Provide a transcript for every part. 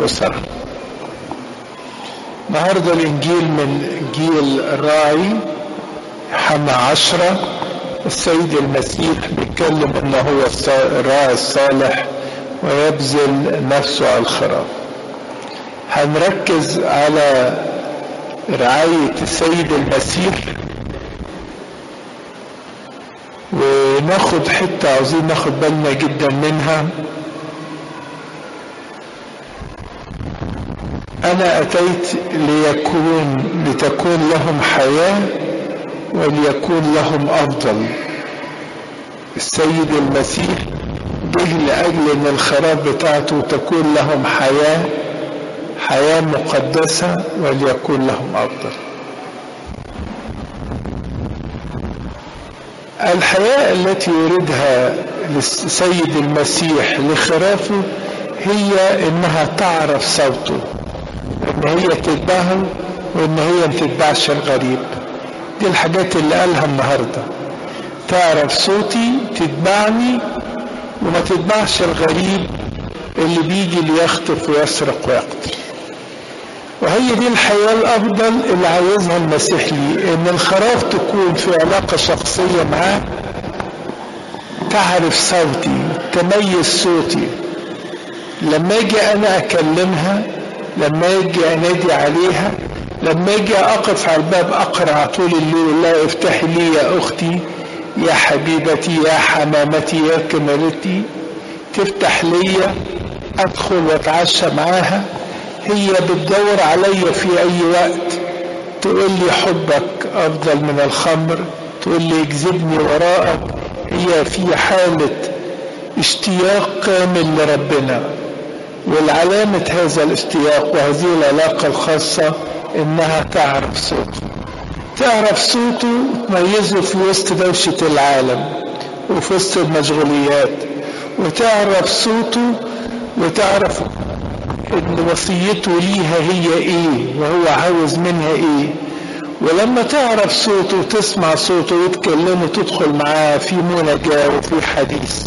أسرها النهارده الإنجيل من إنجيل الراعي حنا عشرة السيد المسيح بيتكلم إن هو الراعي الصالح ويبذل نفسه على الخراف هنركز على رعاية السيد المسيح وناخد حتة عاوزين ناخد بالنا جدا منها أنا أتيت ليكون لتكون لهم حياة وليكون لهم أفضل السيد المسيح جه لأجل أن الخراب بتاعته تكون لهم حياة حياة مقدسة وليكون لهم أفضل الحياة التي يريدها السيد المسيح لخرافه هي انها تعرف صوته ان هي تتبعه وان هي ما تتبعش الغريب دي الحاجات اللي قالها النهارده تعرف صوتي تتبعني وما تتبعش الغريب اللي بيجي ليخطف ويسرق ويقتل وهي دي الحياة الأفضل اللي عايزها المسيح لي إن الخراف تكون في علاقة شخصية معاه تعرف صوتي تميز صوتي لما أجي أنا أكلمها لما أجي أنادي عليها لما أجي أقف على الباب أقرع طول الليل لا افتحي لي يا أختي يا حبيبتي يا حمامتي يا كمالتي تفتح لي أدخل وأتعشى معاها هي بتدور عليا في اي وقت تقول لي حبك افضل من الخمر تقول لي اجذبني وراءك هي في حالة اشتياق كامل لربنا والعلامة هذا الاشتياق وهذه العلاقة الخاصة انها تعرف صوته تعرف صوته تميزه في وسط دوشة العالم وفي وسط المشغوليات وتعرف صوته وتعرف ان وصيته ليها هي ايه وهو عاوز منها ايه ولما تعرف صوته وتسمع صوته وتكلمه تدخل معاه في مناجاة وفي حديث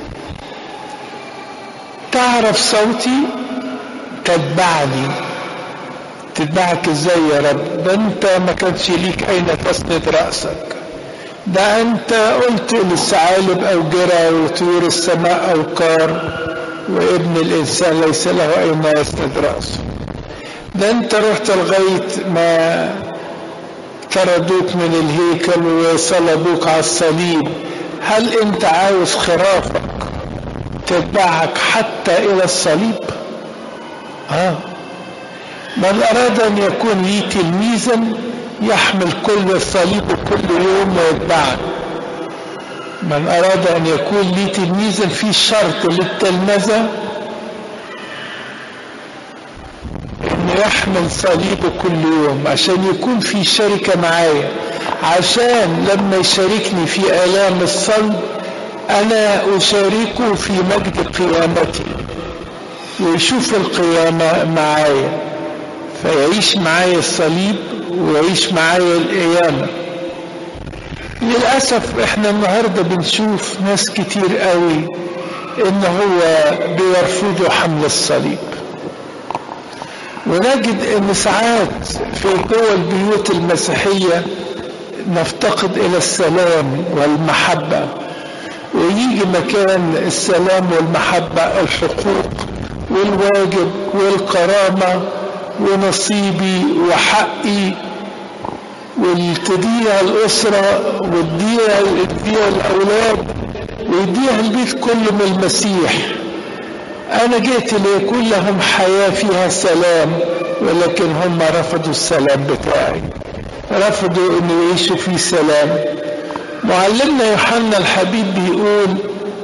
تعرف صوتي تتبعني تتبعك ازاي يا رب ده انت ما كانش ليك اين تسند رأسك ده انت قلت للثعالب اوجرة وطيور السماء اوقار وابن الانسان ليس له اين يسند راسه ده انت رحت لغايه ما طردوك من الهيكل وصلبوك على الصليب هل انت عاوز خرافك تتبعك حتى الى الصليب اه من اراد ان يكون لي تلميذا يحمل كل الصليب كل يوم ويتبعني من أراد أن يكون لي تلميذا في شرط للتلمذة أن يحمل صليبه كل يوم عشان يكون في شركة معايا عشان لما يشاركني في آلام الصلب أنا أشاركه في مجد قيامتي ويشوف القيامة معايا فيعيش معايا الصليب ويعيش معايا القيامة للأسف احنا النهاردة بنشوف ناس كتير قوي ان هو بيرفضوا حمل الصليب ونجد ان ساعات في جوه البيوت المسيحية نفتقد الى السلام والمحبة ويجي مكان السلام والمحبة الحقوق والواجب والكرامة ونصيبي وحقي وتضيع الأسرة وتضيع تضيع الأولاد ويضيع البيت كله من المسيح أنا جئت ليكون لهم حياة فيها سلام ولكن هم رفضوا السلام بتاعي رفضوا أن يعيشوا في سلام معلمنا يوحنا الحبيب بيقول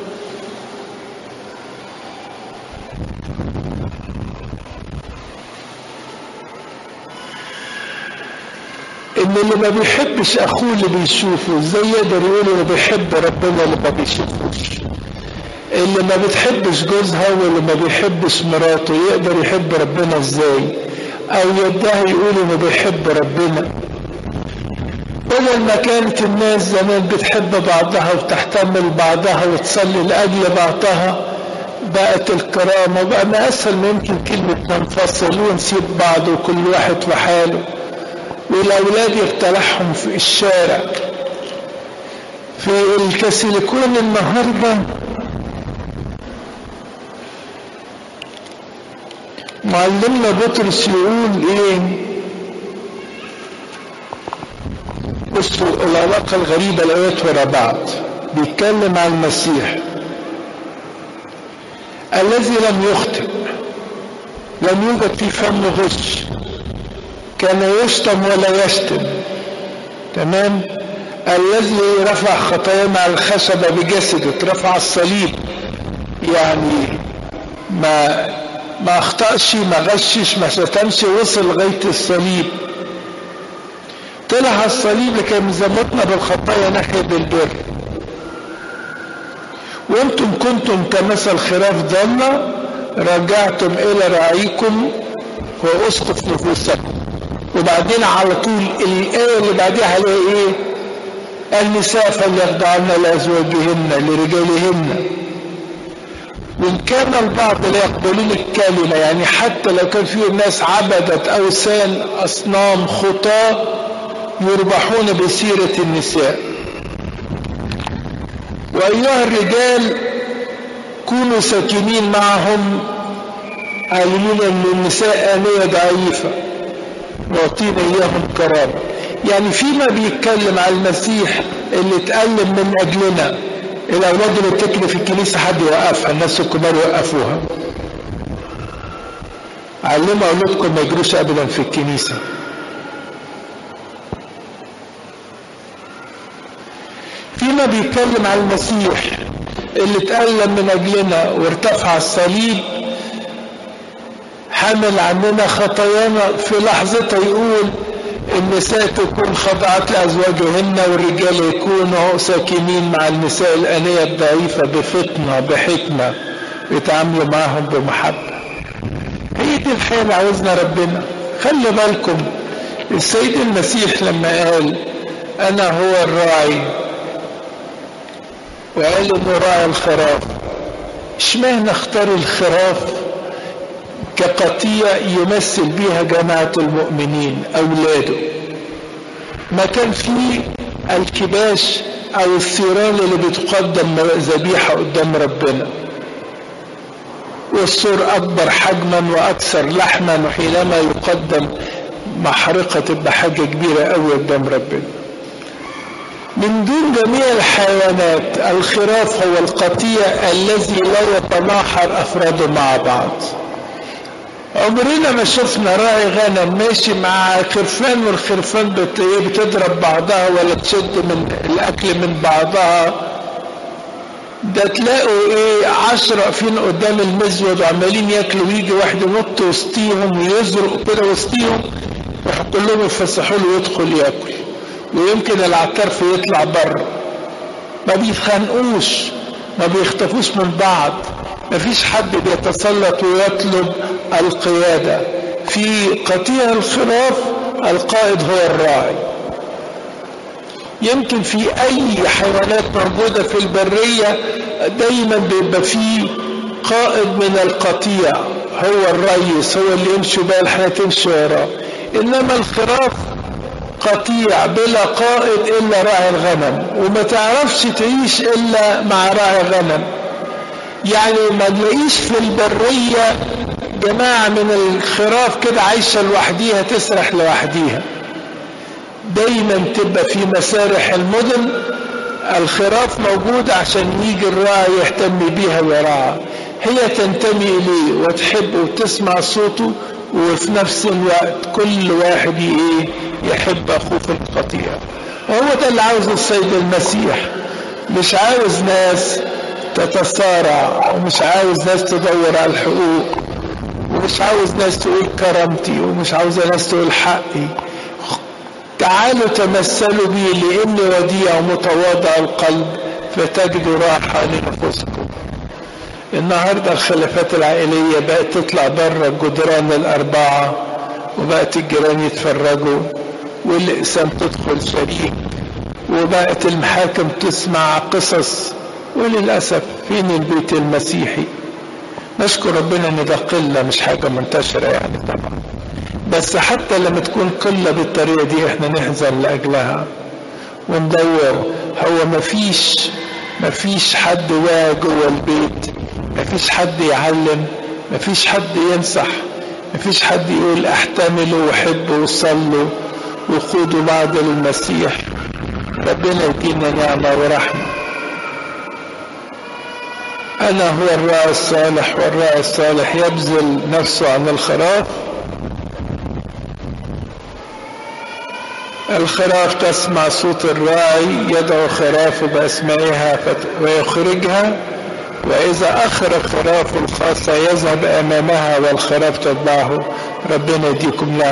ان اللي ما بيحبش اخوه اللي بيشوفه ازاي يقدر يقول انه بيحب ربنا اللي ما بيشوفوش اللي ما بتحبش جوزها واللي ما بيحبش مراته يقدر يحب ربنا ازاي او يدعي يقول انه بيحب ربنا بدل ما كانت الناس زمان بتحب بعضها وتحتمل بعضها وتصلي لاجل بعضها بقت الكرامة بقى ما أسهل ما يمكن كلمة ننفصل ونسيب بعض وكل واحد في حاله والأولاد يبتلعهم في الشارع في الكاسيليكون النهاردة معلمنا بطرس يقول ايه بصوا العلاقة الغريبة الآيات ورا بعض بيتكلم عن المسيح الذي لم يخطئ لم يوجد في فم غش كان يشتم ولا يشتم تمام الذي رفع خطايانا على الخشبة بجسده رفع الصليب يعني ما ما اخطأش ما غشش ما شتمش وصل لغاية الصليب طلع الصليب لكي مزمتنا بالخطايا ناحية البر وانتم كنتم كمثل خراف ضالة رجعتم الى رعيكم واسقط نفوسكم وبعدين على طول الآية اللي بعديها عليها ايه النساء فليخضعن لأزواجهن لرجالهن وإن كان البعض لا يقبلون الكلمة يعني حتى لو كان في ناس عبدت أوثان أصنام خطاة يربحون بسيرة النساء وأيها الرجال كونوا ساكنين معهم عالمين أن النساء آنية ضعيفة واعطينا إياهم كرامة يعني فيما بيتكلم على المسيح اللي اتألم من أجلنا الأولاد اللي بتكلم في الكنيسة حد يوقفها الناس الكبار يوقفوها علموا أولادكم ما يجروش أبدا في الكنيسة فيما بيتكلم على المسيح اللي اتألم من أجلنا وارتفع الصليب حمل عننا خطايانا في لحظتها يقول النساء تكون خضعت لأزواجهن والرجال يكونوا ساكنين مع النساء الآنية الضعيفة بفطنة بحكمة يتعاملوا معهم بمحبة هي دي الحياة اللي عاوزنا ربنا خلي بالكم السيد المسيح لما قال أنا هو الراعي وقال إنه راعي الخراف اشمعنى اختار الخراف كقطيع يمثل بها جماعة المؤمنين أولاده ما كان فيه الكباش أو الثيران اللي بتقدم ذبيحة قدام ربنا والسور أكبر حجما وأكثر لحما وحينما يقدم محرقة تبقى حاجة كبيرة أوي قدام ربنا من دون جميع الحيوانات الخراف هو القطيع الذي لا يتناحر أفراده مع بعض عمرنا ما شفنا راعي غنم ماشي مع خرفان والخرفان بتضرب بعضها ولا تشد من الاكل من بعضها ده تلاقوا ايه عشرة واقفين قدام المزود وعمالين ياكلوا ويجي واحد ينط وسطيهم ويزرق كده وسطيهم كلهم يفسحوا له ويدخل ياكل ويمكن العترف يطلع بره ما بيتخانقوش ما بيختفوش من بعض ما فيش حد بيتسلط ويطلب القيادة في قطيع الخراف القائد هو الراعي يمكن في اي حيوانات موجودة في البرية دايما بيبقى فيه قائد من القطيع هو الرئيس هو اللي يمشي بقى الحياة تمشي وراه انما الخراف قطيع بلا قائد الا راعي الغنم وما تعرفش تعيش الا مع راعي غنم يعني ما نلاقيش في البرية جماعة من الخراف كده عايشة لوحديها تسرح لوحديها دايما تبقى في مسارح المدن الخراف موجودة عشان يجي الراعي يهتم بيها ويراعى هي تنتمي إليه وتحب وتسمع صوته وفي نفس الوقت كل واحد ايه يحب أخوه في القطيع وهو ده اللي عاوزه السيد المسيح مش عاوز ناس تتصارع ومش عاوز ناس تدور على الحقوق ومش عاوز ناس تقول كرامتي ومش عاوز ناس تقول حقي تعالوا تمثلوا بي لاني وديع متواضع القلب فتجدوا راحة لنفسكم النهاردة الخلافات العائلية بقت تطلع بره الجدران الأربعة وبقت الجيران يتفرجوا والأقسام تدخل شريك وبقت المحاكم تسمع قصص وللأسف فين البيت المسيحي نشكر ربنا ان ده قلة مش حاجة منتشرة يعني طبعا بس حتى لما تكون قلة بالطريقة دي احنا نحزن لأجلها وندور هو مفيش مفيش حد واقع جوه البيت مفيش حد يعلم مفيش حد ينصح مفيش حد يقول احتملوا وحبوا وصلوا وخدوا بعض للمسيح ربنا يدينا نعمة ورحمة أنا هو الراعي الصالح والراعي الصالح يبذل نفسه عن الخراف الخراف تسمع صوت الراعي يدعو خرافه بأسمائها ويخرجها وإذا أخرج خرافه الخاصة يذهب أمامها والخراف تتبعه ربنا يديكم نعمة